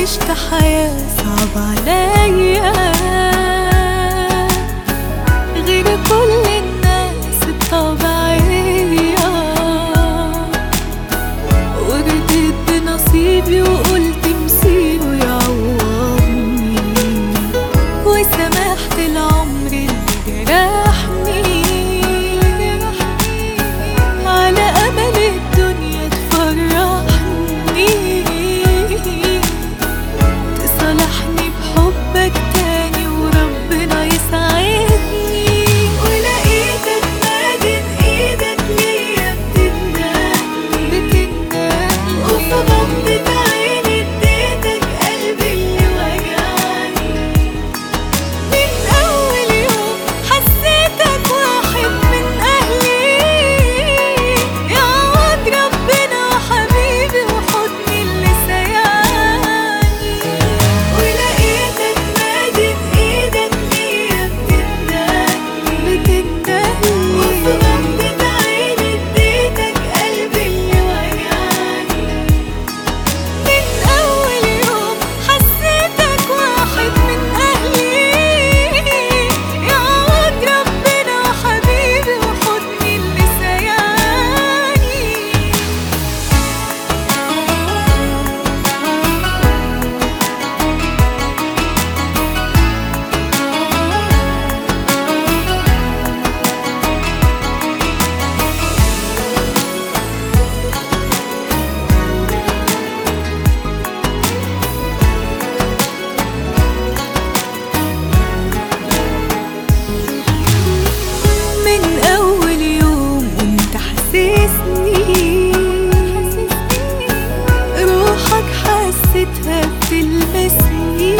عشت حياة صعبة عليا غير كل الناس الطبيعية ورضيت بنصيبي وقلت مصيره يعوضني وسمحت العمر اللي جرحني على أمل الدنيا تفرحني تصالحني بحبك تاني وربنا يسعدني ولقيتك مادد ايدك ليا بتندهني بتندهني وفي غمضة عيني اديتك قلبي اللي وجعني من أول يوم حسيتك واحد من أهلي يعوض ربنا حبيبي وحضني اللي سيعني ولقيتك مادد إيدك ليا بتندهني بتندهني وفي غمضة عيني اديتك قلبي اللي وجعني من أول يوم حسيتك واحد من أهلي يعوض ربنا حبيبي وحضني اللي سيعني من أول يوم وانت حسسني روحك حستها بتلمسني